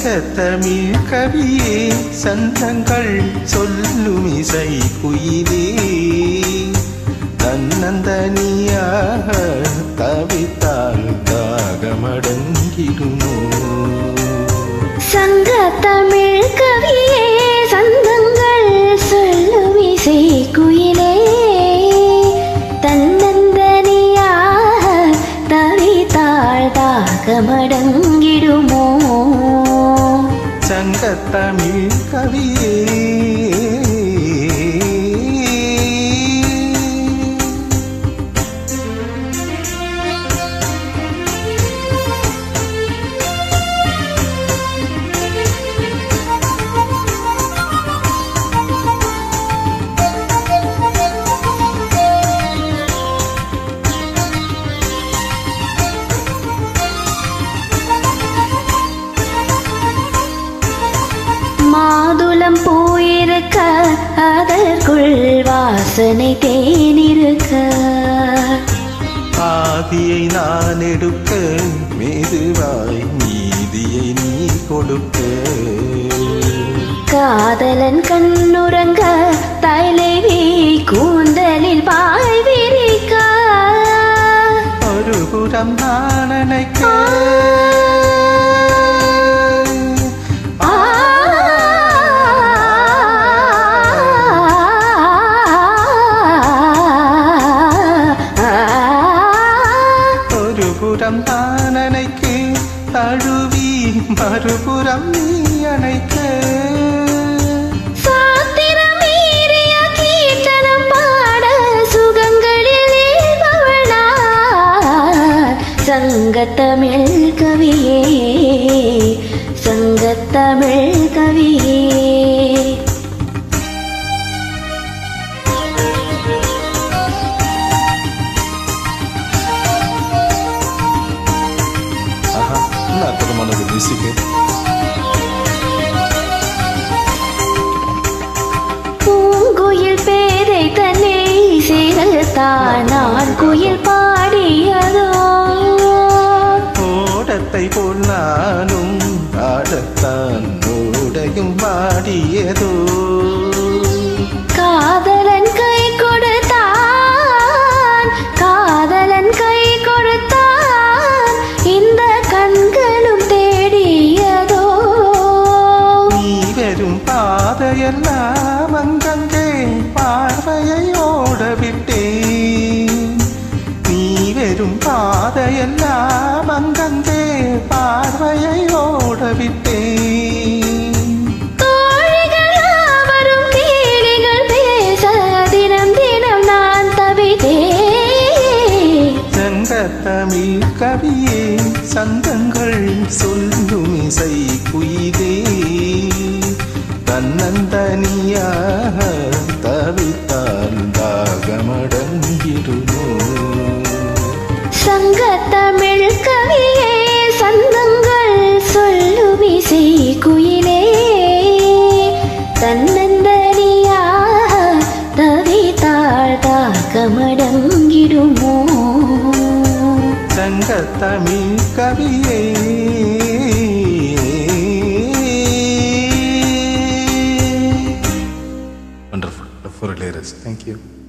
சங்கத்தமிழ் கவியே சந்தங்கள் சொல்லும் இசை குயிலே தன்னந்தனியாக தவித்தால் தாகமடங்கிடுமோ சங்க தமிழ் கவியே சந்தங்கள் சொல்லும் இசை குயிலே தன்னந்தனியாக தவித்தாள் தாகமடங்கிடுமோ சங்கத்தமிழ் கவியே மாதுளம் போயிருக்க அதற்குள் வாசனை தேனிருக்க ஆதியை நான் எடுக்க மெதுவாய் நீதியை நீ கொடுக்க காதலன் கண்ணுறங்க தலைவி கூந்தலில் பாய் விரிக்க ஒரு புறம் நான் நினைக்க ஆ, ஒரு புறம் நான் அணைக்க தழுவி மறுபுறம் நீ அணைக்க சாத்திரம் மீறிய கீர்த்தனம் பாட சுகங்களில் ஈர்ப்பவள் நான். சங்கத்தமிழ் கவியே சங்கத்தமிழ் கவியே ஆஹா என்ன அற்புதமானது மியூசிக்கு பூங்குயில் பேரை தன்னை சேர்த்தான் நான் குயில் பாடியதோ ஓடத்தை போல் நானும் ஆடத்தான் ஓடையும் வாடியதோ காதலன் கை கொடுத்தான் காதலன் கை கொடுத்தான் இந்த கண்களும் தேடியதோ நீ வெறும் பாதையெல்லாம் அங்கங்கே பார்வையை ஓட விட்டேன் நீ வெறும் பாதையெல்லாம் அங்கங்கே பார்வையை ஓட விட்டேன் தோழிகள் யாவரும் கேலிகள் பேச தினம் தினம் நான் தவித்தேன் சங்கத்தமிழ் கவியே சந்தங்கள் சொல்லும் இசை குயிலே தன்னந்தனியாக தவித்தால் தாகமடங்கிடுமோ சங்கத்தமிழ் கவியே சந்தங்கள் சொல்லும் இசை குயிலே தன்னந்தனியாக தவித்தாள் தாக்கமடங்கிடுமோ சங்கத்தமிழ் கவியே Wonderful. For a Thank you.